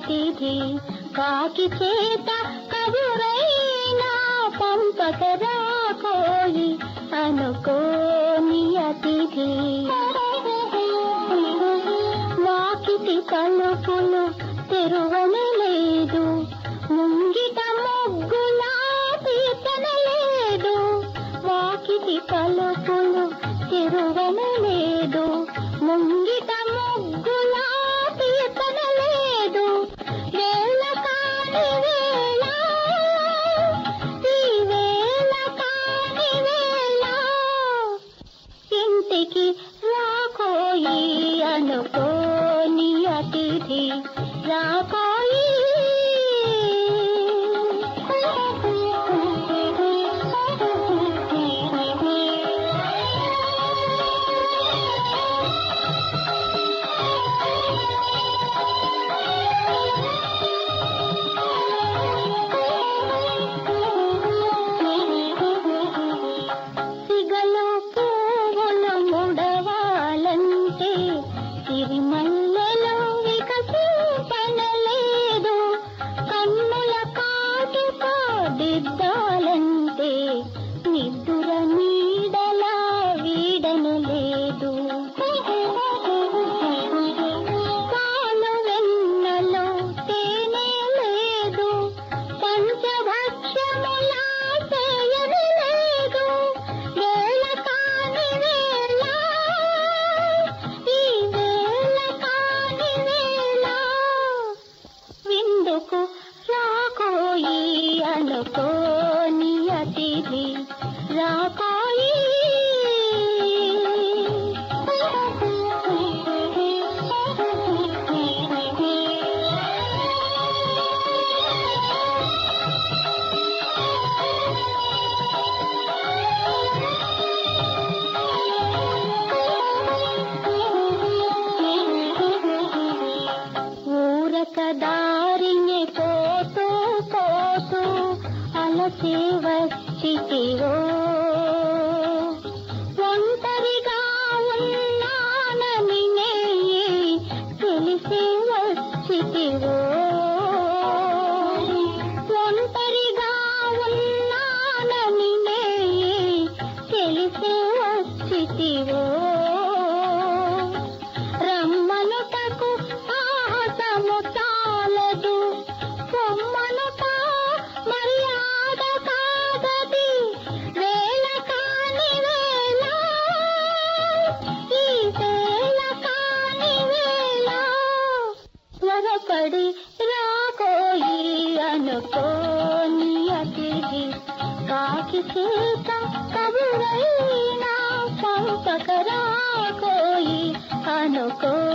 అతిథి కాకి చేత కబురైనా పంపకరా కోయి అనుకోని అతిథి వాకిటి తలుపులు తెరువని లేదు ముంగిట ముగ్గులా తీర్చన లేదు వాకిటి తలుపులు తెరువని లేదు ముంగిట ముగ్గులా తీర్చన లేదు వేళ కాని వేళ ఈ వేళ కాని వేళ ఇంటికి రాకోయి అనుకోని అతిథి రాకోయి సిగలో పువ్వులు ముడవాలంటే సిరిమల్లెలో వికసింపనలేదు కన్నుల కాటుతో దిద్దాలంటే నిద్దుర నీడలా వీడను లేదు పాలు వెన్నలో తేనె లేదు పంచభక్షములా చేయని లేదు వేళ కాని వేళ ఈ వేళ కాని వేళ విందుకు రాకోయి అనుకోని అతిథి రాకోయి ఊరక దారిని పోతూ పోతూ అలసి వచ్చితివో ఒంటరిగా ఉన్నానని నెయ్యి తెలిసి వచ్చితివో ఒంటరిగా ఉన్నానని నెయ్యి తెలిసి వచ్చితివో రమ్మనుటకు సాహసము చాలదు పొమ్మనుట మర్యాద కాదది వేళ కాని వేళ ఈ వేళ కాని వేళ త్వరపడి రాకోయి అనుకోని అతిథి కాకి చేత కబురైనా పంపకరా కోయి అనుకో